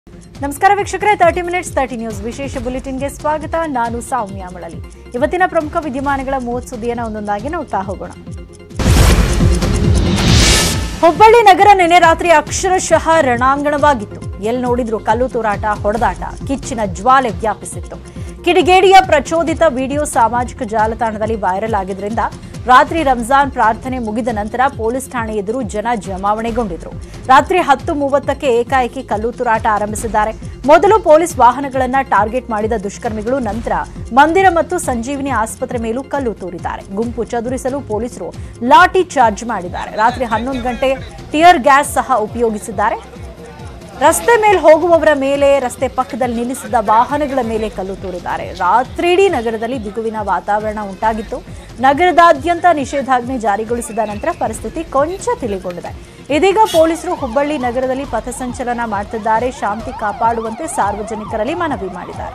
ನಮಸ್ಕಾರ ವೀಕ್ಷಕರೇ thirty minutes thirty news ವಿಶೇಷ ಬುಲೆಟಿನ್ಗೆ ಸ್ವಾಗತ ನಾನು ಸೌಮ್ಯ ಮಳಲಿ ಇವತ್ತಿನ ಪ್ರಮುಖ ವಿದ್ಯಮಾನಗಳ ಮೂವತ್ತು ಸುದ್ದಿಯನ್ನು ಒಂದೊಂದಾಗಿ ನೋಡ್ತಾ ಹೋಗೋಣ ಹುಬ್ಬಳ್ಳಿ ನಗರ ನಿನ್ನೆ ರಾತ್ರಿ ಅಕ್ಷರಶಃ ರಣಾಂಗಣವಾಗಿತ್ತು ಎಲ್ಲಿ ನೋಡಿದ್ರು ಕಲ್ಲು ತೂರಾಟ ಹೊಡೆದಾಟ ಕಿಚ್ಚಿನ ಜ್ವಾಲೆ ವ್ಯಾಪಿಸಿತ್ತು ಕಿಡಿಗೇಡಿಯ ಪ್ರಚೋದಿತ ವಿಡಿಯೋ ಸಾಮಾಜಿಕ ಜಾಲತಾಣದಲ್ಲಿ ವೈರಲ್ ಆಗಿದ್ರಿಂದ ರಾತ್ರಿ ರಂಜಾನ್ ಪ್ರಾರ್ಥನೆ ಮುಗಿದ ನಂತರ ಪೊಲೀಸ್ ಠಾಣೆ ಎದುರು ಜನ ಜಮಾವಣೆಗೊಂಡಿದ್ರು ರಾತ್ರಿ ಹತ್ತು ಮೂವತ್ತಕ್ಕೆ ಏಕಾಏಕಿ ಕಲ್ಲು ತೂರಾಟ ಆರಂಭಿಸಿದ್ದಾರೆ ಮೊದಲು ಪೊಲೀಸ್ ವಾಹನಗಳನ್ನ ಟಾರ್ಗೆಟ್ ಮಾಡಿದ ದುಷ್ಕರ್ಮಿಗಳು ನಂತರ ಮಂದಿರ ಮತ್ತು ಸಂಜೀವಿನಿ ಆಸ್ಪತ್ರೆ ಮೇಲೂ ಕಲ್ಲು ತೂರಿದ್ದಾರೆ ಗುಂಪು ಚದುರಿಸಲು ಪೊಲೀಸರು ಲಾಠಿ ಚಾರ್ಜ್ ಮಾಡಿದ್ದಾರೆ ರಾತ್ರಿ ಹನ್ನೊಂದು ಗಂಟೆ ಟಿಯರ್ ಗ್ಯಾಸ್ ಸಹ ಉಪಯೋಗಿಸಿದ್ದಾರೆ ರಸ್ತೆ ಮೇಲೆ ಹೋಗುವವರ ಮೇಲೆ ರಸ್ತೆ ಪಕ್ಕದಲ್ಲಿ ನಿಲ್ಲಿಸಿದ ವಾಹನಗಳ ಮೇಲೆ ಕಲ್ಲು ತೂರಿದ್ದಾರೆ ರಾತ್ರಿಡೀ ನಗರದಲ್ಲಿ ಬಿಗುವಿನ ವಾತಾವರಣ ಉಂಟಾಗಿತ್ತು ನಗರದಾದ್ಯಂತ ನಿಷೇಧಾಜ್ಞೆ ಜಾರಿಗೊಳಿಸಿದ ನಂತರ ಪರಿಸ್ಥಿತಿ ಕೊಂಚ ತಿಳಿಗೊಂಡಿದೆ ಇದೀಗ ಪೊಲೀಸರು ಹುಬ್ಬಳ್ಳಿ ನಗರದಲ್ಲಿ ಪಥಸಂಚಲನ ಮಾಡುತ್ತಿದ್ದಾರೆ ಶಾಂತಿ ಕಾಪಾಡುವಂತೆ ಸಾರ್ವಜನಿಕರಲ್ಲಿ ಮನವಿ ಮಾಡಿದ್ದಾರೆ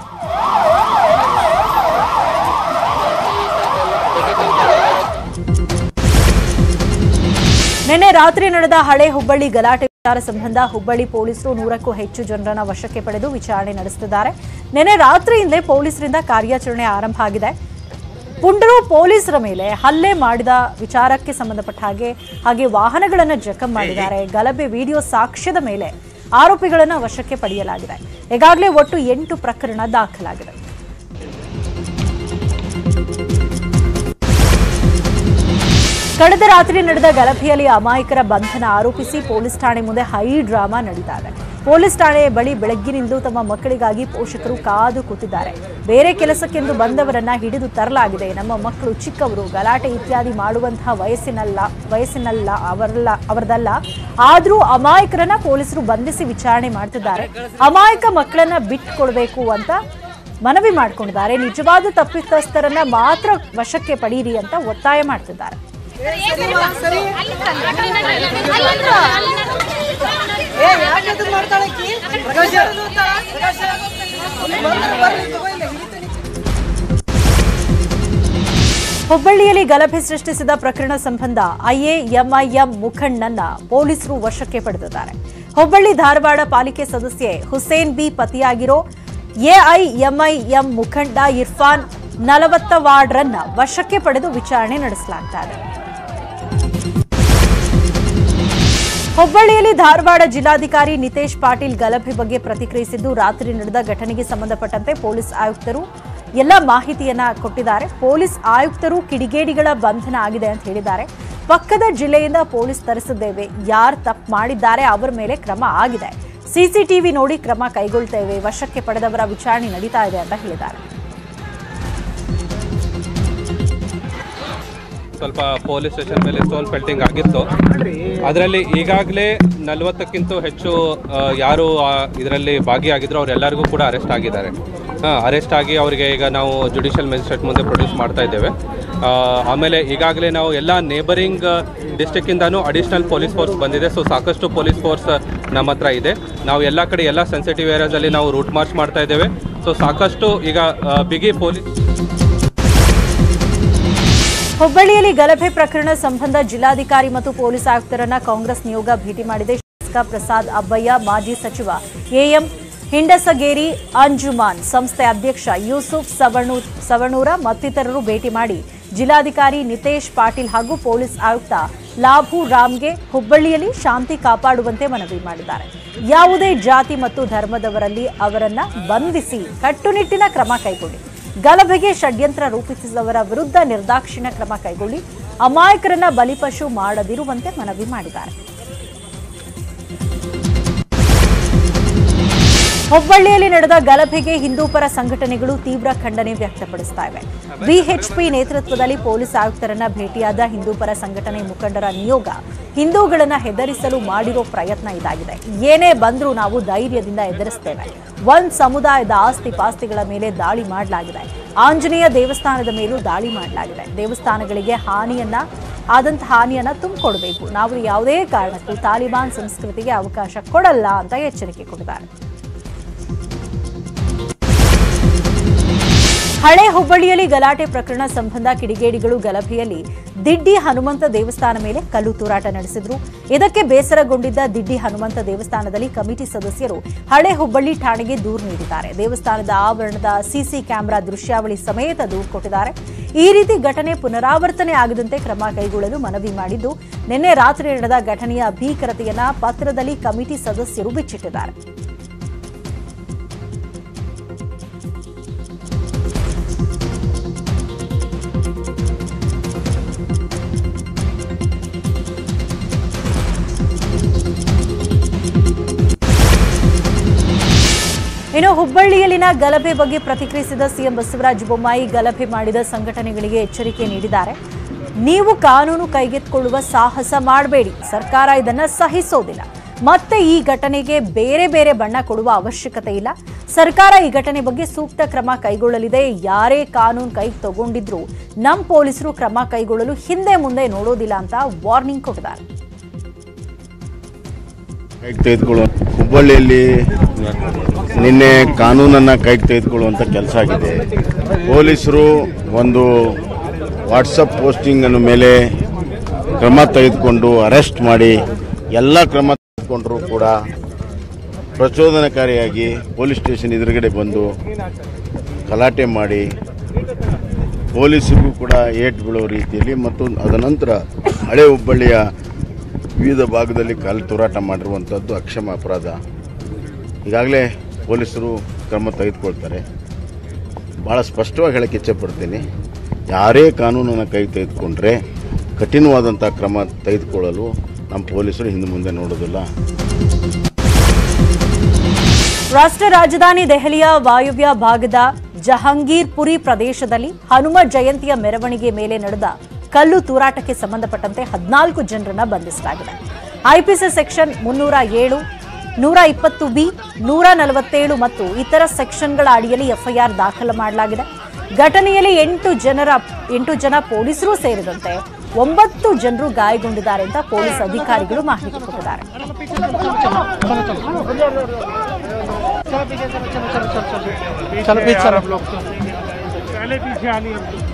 ನಿನ್ನೆ ರಾತ್ರಿ ನಡೆದ ಹಳೆ ಹುಬ್ಬಳ್ಳಿ ಗಲಾಟೆ ವಿಚಾರ ಸಂಬಂಧ ಹುಬ್ಬಳ್ಳಿ ಪೊಲೀಸರು ನೂರಕ್ಕೂ ಹೆಚ್ಚು ಜನರನ್ನ ವಶಕ್ಕೆ ಪಡೆದು ವಿಚಾರಣೆ ನಡೆಸುತ್ತಿದ್ದಾರೆ ನಿನ್ನೆ ರಾತ್ರಿಯಿಂದಲೇ ಪೊಲೀಸರಿಂದ ಕಾರ್ಯಾಚರಣೆ ಆರಂಭ ಆಗಿದೆ ಪುಂಡರು ಪೊಲೀಸರ ಮೇಲೆ ಹಲ್ಲೆ ಮಾಡಿದ ವಿಚಾರಕ್ಕೆ ಸಂಬಂಧಪಟ್ಟ ಹಾಗೆ ಹಾಗೆ ವಾಹನಗಳನ್ನು ಜಖಂ ಮಾಡಿದ್ದಾರೆ ಗಲಭೆ ವಿಡಿಯೋ ಸಾಕ್ಷ್ಯದ ಮೇಲೆ ಆರೋಪಿಗಳನ್ನು ವಶಕ್ಕೆ ಪಡೆಯಲಾಗಿದೆ ಈಗಾಗಲೇ ಒಟ್ಟು ಎಂಟು ಪ್ರಕರಣ ದಾಖಲಾಗಿದೆ ಕಳೆದ ರಾತ್ರಿ ನಡೆದ ಗಲಭೆಯಲ್ಲಿ ಅಮಾಯಕರ ಬಂಧನ ಆರೋಪಿಸಿ ಪೊಲೀಸ್ ಠಾಣೆ ಮುಂದೆ ಹೈ ಡ್ರಾಮಾ ನಡೀತಾ ಇದೆ ಪೊಲೀಸ್ ಠಾಣೆ ಬಳಿ ಬೆಳಗ್ಗಿನಿಂದಲೂ ತಮ್ಮ ಮಕ್ಕಳಿಗಾಗಿ ಪೋಷಕರು ಕಾದು ಕೂತಿದ್ದಾರೆ ಬೇರೆ ಕೆಲಸಕ್ಕೆಂದು ಬಂದವರನ್ನ ಹಿಡಿದು ತರಲಾಗಿದೆ ನಮ್ಮ ಮಕ್ಕಳು ಚಿಕ್ಕವರು ಗಲಾಟೆ ಇತ್ಯಾದಿ ಮಾಡುವಂತಹ ವಯಸ್ಸಿನಲ್ಲ ವಯಸ್ಸಿನಲ್ಲ ಅವರಲ್ಲ ಅವರದಲ್ಲ ಆದ್ರೂ ಅಮಾಯಕರನ್ನ ಪೊಲೀಸರು ಬಂಧಿಸಿ ವಿಚಾರಣೆ ಮಾಡ್ತಿದ್ದಾರೆ ಅಮಾಯಕ ಮಕ್ಕಳನ್ನ ಬಿಟ್ಕೊಡ್ಬೇಕು ಅಂತ ಮನವಿ ಮಾಡ್ಕೊಂಡಿದ್ದಾರೆ ನಿಜವಾದ ತಪ್ಪಿತಸ್ಥರನ್ನ ಮಾತ್ರ ವಶಕ್ಕೆ ಪಡೀರಿ ಅಂತ ಒತ್ತಾಯ ಮಾಡ್ತಿದ್ದಾರೆ ಏ ಯಾಕೆ ಎದುರು ಮಾಡ್ತಾಳೆ ಆಕಿ? ಪ್ರಕಾಶ ಪ್ರಕಾಶ ಬರ್ರಿ, ಬರ್ರಿ, ತಗೋ ಇಲ್ಲಿ, ಹಿಡಿತೀನಿ. ಹುಬ್ಬಳ್ಳಿಯಲ್ಲಿ ಗಲಭೆ ಸೃಷ್ಟಿಸಿದ ಪ್ರಕರಣ ಸಂಬಂಧ ಐಎಎಂಐಎಂ ಮುಖಂಡನನ್ನ ಪೊಲೀಸರು ವಶಕ್ಕೆ ಪಡೆದಿದ್ದಾರೆ ಹುಬ್ಬಳ್ಳಿ ಧಾರವಾಡ ಪಾಲಿಕೆ ಸದಸ್ಯೆ ಹುಸೇನ್ ಬಿ ಪತಿಯಾಗಿರೋ ಎಐಎಂಐಎಂ ಮುಖಂಡ ಇರ್ಫಾನ್ ನಲವತ್ತ ವಾರ್ಡ್ರನ್ನ ವಶಕ್ಕೆ ಪಡೆದು ವಿಚಾರಣೆ ನಡೆಸಲಾಗ್ತಾ ಇದೆ ಹುಬ್ಬಳ್ಳಿಯಲ್ಲಿ ಧಾರವಾಡ ಜಿಲ್ಲಾಧಿಕಾರಿ ನಿತೇಶ್ ಪಾಟೀಲ್ ಗಲಭೆ ಬಗ್ಗೆ ಪ್ರತಿಕ್ರಿಯಿಸಿದ್ದು ರಾತ್ರಿ ನಡೆದ ಘಟನೆಗೆ ಸಂಬಂಧಪಟ್ಟಂತೆ ಪೊಲೀಸ್ ಆಯುಕ್ತರು ಎಲ್ಲ ಮಾಹಿತಿಯನ್ನ ಕೊಟ್ಟಿದ್ದಾರೆ ಪೊಲೀಸ್ ಆಯುಕ್ತರು ಕಿಡಿಗೇಡಿಗಳ ಬಂಧನ ಆಗಿದೆ ಅಂತ ಹೇಳಿದ್ದಾರೆ ಪಕ್ಕದ ಜಿಲ್ಲೆಯಿಂದ ಪೊಲೀಸ್ ತರಿಸಿದ್ದೇವೆ ಯಾರು ತಪ್ಪು ಮಾಡಿದ್ದಾರೆ ಅವರ ಮೇಲೆ ಕ್ರಮ ಆಗಿದೆ ಸಿಸಿಟಿವಿ ನೋಡಿ ಕ್ರಮ ಕೈಗೊಳ್ತೇವೆ ವಶಕ್ಕೆ ಪಡೆದವರ ವಿಚಾರಣೆ ನಡೀತಾ ಇದೆ ಅಂತ ಹೇಳಿದ್ದಾರೆ ಸ್ವಲ್ಪ ಪೊಲೀಸ್ ಸ್ಟೇಷನ್ ಮೇಲೆ ಸ್ಟೋನ್ ಪೆಲ್ಟಿಂಗ್ ಆಗಿತ್ತು ಅದರಲ್ಲಿ ಈಗಾಗಲೇ ನಲವತ್ತಕ್ಕಿಂತ ಹೆಚ್ಚು ಆ, ಯಾರು ಇದರಲ್ಲಿ ಭಾಗಿಯಾಗಿದ್ರು ಅವರೆಲ್ಲರಿಗೂ ಕೂಡ ಅರೆಸ್ಟ್ ಆಗಿದ್ದಾರೆ ಅರೆಸ್ಟ್ ಆಗಿ ಅವರಿಗೆ ಈಗ ನಾವು ಜುಡಿಷಿಯಲ್ ಮ್ಯಾಜಿಸ್ಟ್ರೇಟ್ ಮುಂದೆ ಪ್ರೊಡ್ಯೂಸ್ ಮಾಡ್ತಾ ಇದ್ದೇವೆ ಆ, ಆಮೇಲೆ ಈಗಾಗಲೇ ನಾವು ಎಲ್ಲ ನೇಬರಿಂಗ್ ಡಿಸ್ಟಿಕ್ಕಿಂದನೂ ಅಡಿಷ್ನಲ್ ಪೊಲೀಸ್ ಫೋರ್ಸ್ ಬಂದಿದೆ ಸೊ ಸಾಕಷ್ಟು ಪೊಲೀಸ್ ಫೋರ್ಸ್ ನಮ್ಮ ಹತ್ರ ಇದೆ ನಾವು ಎಲ್ಲ ಕಡೆ ಎಲ್ಲ ಸೆನ್ಸಿಟಿವ್ ಏರಿಯಾಸಲ್ಲಿ ನಾವು ರೂಟ್ ಮಾರ್ಚ್ ಮಾಡ್ತಾ ಇದ್ದೇವೆ ಸೊ ಸಾಕಷ್ಟು ಈಗ ಆ, ಬಿಗಿ ಪೊಲೀಸ್ ಹುಬ್ಬಳ್ಳಿಯಲ್ಲಿ ಗಲಭೆ ಪ್ರಕರಣ ಸಂಬಂಧ ಜಿಲ್ಲಾಧಿಕಾರಿ ಮತ್ತು ಪೊಲೀಸ್ ಆಯುಕ್ತರನ್ನ ಕಾಂಗ್ರೆಸ್ ನಿಯೋಗ ಭೇಟಿ ಮಾಡಿದೆ ಶಾಸಕ ಪ್ರಸಾದ್ ಅಬ್ಬಯ್ಯ ಮಾಜಿ ಸಚಿವ ಎಎಂ ಹಿಂಡಸಗೇರಿ ಅಂಜುಮಾನ್ ಸಂಸ್ಥೆ ಅಧ್ಯಕ್ಷ ಯೂಸುಫ್ ಸವಣೂರ್ ಸವಣೂರ ಮತ್ತಿತರರು ಭೇಟಿ ಮಾಡಿ ಜಿಲ್ಲಾಧಿಕಾರಿ ನಿತೇಶ್ ಪಾಟೀಲ್ ಹಾಗೂ ಪೊಲೀಸ್ ಆಯುಕ್ತ ಲಾಭು ರಾಮ್ಗೆ ಹುಬ್ಬಳ್ಳಿಯಲ್ಲಿ ಶಾಂತಿ ಕಾಪಾಡುವಂತೆ ಮನವಿ ಮಾಡಿದ್ದಾರೆ ಯಾವುದೇ ಜಾತಿ ಮತ್ತು ಧರ್ಮದವರಲ್ಲಿ ಅವರನ್ನ ಬಂಧಿಸಿ ಕಟ್ಟುನಿಟ್ಟಿನ ಕ್ರಮ ಕೈಗೊಂಡಿ ಗಲಭೆಗೆ ಷಡ್ಯಂತ್ರ ರೂಪಿಸಿದವರ ವಿರುದ್ಧ ನಿರ್ದಾಕ್ಷಿಣ್ಯ ಕ್ರಮ ಕೈಗೊಳ್ಳಿ ಅಮಾಯಕರನ್ನ ಬಲಿಪಶು ಮಾಡದಿರುವಂತೆ ಮನವಿ ಮಾಡಿದ್ದಾರೆ ಹುಬ್ಬಳ್ಳಿಯಲ್ಲಿ ನಡೆದ ಗಲಭೆಗೆ ಹಿಂದೂಪರ ಸಂಘಟನೆಗಳು ತೀವ್ರ ಖಂಡನೆ ವ್ಯಕ್ತಪಡಿಸ್ತಾ ಇವೆ ಬಿಎಚ್ಪಿ ನೇತೃತ್ವದಲ್ಲಿ ಪೊಲೀಸ್ ಆಯುಕ್ತರನ್ನ ಭೇಟಿಯಾದ ಹಿಂದೂಪರ ಸಂಘಟನೆ ಮುಖಂಡರ ನಿಯೋಗ ಹಿಂದೂಗಳನ್ನ ಹೆದರಿಸಲು ಮಾಡಿರೋ ಪ್ರಯತ್ನ ಇದಾಗಿದೆ ಏನೇ ಬಂದ್ರೂ ನಾವು ಧೈರ್ಯದಿಂದ ಎದುರಿಸ್ತೇವೆ ಒಂದ್ ಸಮುದಾಯದ ಆಸ್ತಿ ಪಾಸ್ತಿಗಳ ಮೇಲೆ ದಾಳಿ ಮಾಡಲಾಗಿದೆ ಆಂಜನೇಯ ದೇವಸ್ಥಾನದ ಮೇಲೂ ದಾಳಿ ಮಾಡಲಾಗಿದೆ ದೇವಸ್ಥಾನಗಳಿಗೆ ಹಾನಿಯನ್ನ ಆದಂತಹ ಹಾನಿಯನ್ನ ತುಂಬಿಕೊಡ್ಬೇಕು ನಾವು ಯಾವುದೇ ಕಾರಣಕ್ಕೂ ತಾಲಿಬಾನ್ ಸಂಸ್ಕೃತಿಗೆ ಅವಕಾಶ ಕೊಡಲ್ಲ ಅಂತ ಎಚ್ಚರಿಕೆ ಕೊಟ್ಟಿದ್ದಾರೆ ಹಳೆ ಹುಬ್ಬಳ್ಳಿಯಲ್ಲಿ ಗಲಾಟೆ ಪ್ರಕರಣ ಸಂಬಂಧ ಕಿಡಿಗೇಡಿಗಳು ಗಲಭೆಯಲ್ಲಿ ದಿಡ್ಡಿ ಹನುಮಂತ ದೇವಸ್ಥಾನ ಮೇಲೆ ಕಲ್ಲು ತೂರಾಟ ನಡೆಸಿದ್ರು ಇದಕ್ಕೆ ಬೇಸರಗೊಂಡಿದ್ದ ದಿಡ್ಡಿ ಹನುಮಂತ ದೇವಸ್ಥಾನದಲ್ಲಿ ಕಮಿಟಿ ಸದಸ್ಯರು ಹಳೆ ಹುಬ್ಬಳ್ಳಿ ಠಾಣೆಗೆ ದೂರು ನೀಡಿದ್ದಾರೆ ದೇವಸ್ಥಾನದ ಆವರಣದ ಸಿಸಿ ಕ್ಯಾಮೆರಾ ದೃಶ್ಯಾವಳಿ ಸಮೇತ ದೂರು ಕೊಟ್ಟಿದ್ದಾರೆ ಈ ರೀತಿ ಘಟನೆ ಪುನರಾವರ್ತನೆ ಆಗದಂತೆ ಕ್ರಮ ಕೈಗೊಳ್ಳಲು ಮನವಿ ಮಾಡಿದ್ದು ನಿನ್ನೆ ರಾತ್ರಿ ನಡೆದ ಘಟನೆಯ ಭೀಕರತೆಯನ್ನ ಪತ್ರದಲ್ಲಿ ಕಮಿಟಿ ಸದಸ್ಯರು ಬಿಚ್ಚಿಟ್ಟಿದ್ದಾರೆ ಇನ್ನು ಹುಬ್ಬಳ್ಳಿಯಲ್ಲಿನ ಗಲಭೆ ಬಗ್ಗೆ ಪ್ರತಿಕ್ರಿಯಿಸಿದ ಸಿಎಂ ಬಸವರಾಜ ಬೊಮ್ಮಾಯಿ ಗಲಭೆ ಮಾಡಿದ ಸಂಘಟನೆಗಳಿಗೆ ಎಚ್ಚರಿಕೆ ನೀಡಿದ್ದಾರೆ ನೀವು ಕಾನೂನು ಕೈಗೆತ್ತಿಕೊಳ್ಳುವ ಸಾಹಸ ಮಾಡಬೇಡಿ ಸರ್ಕಾರ ಇದನ್ನ ಸಹಿಸೋದಿಲ್ಲ ಮತ್ತೆ ಈ ಘಟನೆಗೆ ಬೇರೆ ಬೇರೆ ಬಣ್ಣ ಕೊಡುವ ಅವಶ್ಯಕತೆ ಇಲ್ಲ ಸರ್ಕಾರ ಈ ಘಟನೆ ಬಗ್ಗೆ ಸೂಕ್ತ ಕ್ರಮ ಕೈಗೊಳ್ಳಲಿದೆ ಯಾರೇ ಕಾನೂನು ಕೈಗೆ ತಗೊಂಡಿದ್ರು ನಮ್ಮ ಪೊಲೀಸರು ಕ್ರಮ ಕೈಗೊಳ್ಳಲು ಹಿಂದೆ ಮುಂದೆ ನೋಡೋದಿಲ್ಲ ಅಂತ ವಾರ್ನಿಂಗ್ ಕೊಟ್ಟಿದ್ದಾರೆ ಕೈಗೆ ತೆಗೆದುಕೊಳ್ಳುವ ಹುಬ್ಬಳ್ಳಿಯಲ್ಲಿ ನಿನ್ನೆ ಕಾನೂನನ್ನು ಕೈಗೆ ತೆಗೆದುಕೊಳ್ಳುವಂಥ ಕೆಲಸ ಆಗಿದೆ ಪೊಲೀಸರು ಒಂದು ವಾಟ್ಸಪ್ ಪೋಸ್ಟಿಂಗನ್ನು ಮೇಲೆ ಕ್ರಮ ತೆಗೆದುಕೊಂಡು ಅರೆಸ್ಟ್ ಮಾಡಿ ಎಲ್ಲ ಕ್ರಮ ತೆಗೆದುಕೊಂಡರೂ ಕೂಡ ಪ್ರಚೋದನಕಾರಿಯಾಗಿ ಪೊಲೀಸ್ ಸ್ಟೇಷನ್ ಎದುರುಗಡೆ ಬಂದು ಗಲಾಟೆ ಮಾಡಿ ಪೊಲೀಸರಿಗೂ ಕೂಡ ಏಟ್ ಬೀಳೋ ರೀತಿಯಲ್ಲಿ ಮತ್ತು ಅದನಂತರ ಹಳೆ ಹುಬ್ಬಳ್ಳಿಯ ವಿವಿಧ ಭಾಗದಲ್ಲಿ ಕಾಲು ತೂರಾಟ ಮಾಡಿರುವಂಥದ್ದು ಅಕ್ಷಮ ಅಪರಾಧ ಈಗಾಗಲೇ ಪೊಲೀಸರು ಕ್ರಮ ತೆಗೆದುಕೊಳ್ತಾರೆ ಭಾಳ ಸ್ಪಷ್ಟವಾಗಿ ಹೇಳಕ್ಕೆ ಇಚ್ಛೆಪಡ್ತೀನಿ ಯಾರೇ ಕಾನೂನನ್ನು ಕೈ ತೆಗೆದುಕೊಂಡ್ರೆ ಕಠಿಣವಾದಂಥ ಕ್ರಮ ತೆಗೆದುಕೊಳ್ಳಲು ನಮ್ಮ ಪೊಲೀಸರು ಹಿಂದೆ ಮುಂದೆ ನೋಡೋದಿಲ್ಲ ರಾಷ್ಟ್ರ ರಾಜಧಾನಿ ದೆಹಲಿಯ ವಾಯುವ್ಯ ಭಾಗದ ಜಹಾಂಗೀರ್ಪುರಿ ಪ್ರದೇಶದಲ್ಲಿ ಹನುಮ ಜಯಂತಿಯ ಮೆರವಣಿಗೆ ಮೇಲೆ ನಡೆದ ಕಲ್ಲು ತೂರಾಟಕ್ಕೆ ಸಂಬಂಧಪಟ್ಟಂತೆ ಹದಿನಾಲ್ಕು ಜನರನ್ನ ಬಂಧಿಸಲಾಗಿದೆ ಐಪಿಸಿ ಸೆಕ್ಷನ್ ಮುನ್ನೂರ ಏಳು ನೂರ ಇಪ್ಪತ್ತು ಬಿ ನೂರ ನಲವತ್ತೇಳು ಮತ್ತು ಇತರ ಸೆಕ್ಷನ್ಗಳ ಅಡಿಯಲ್ಲಿ ಎಫ್ಐಆರ್ ದಾಖಲು ಮಾಡಲಾಗಿದೆ ಘಟನೆಯಲ್ಲಿ ಎಂಟು ಜನರ ಎಂಟು ಜನ ಪೊಲೀಸರು ಸೇರಿದಂತೆ ಒಂಬತ್ತು ಜನರು ಗಾಯಗೊಂಡಿದ್ದಾರೆ ಅಂತ ಪೊಲೀಸ್ ಅಧಿಕಾರಿಗಳು ಮಾಹಿತಿ ಕೊಟ್ಟಿದ್ದಾರೆ चलो पीछे चलो पहले पीछे आनी है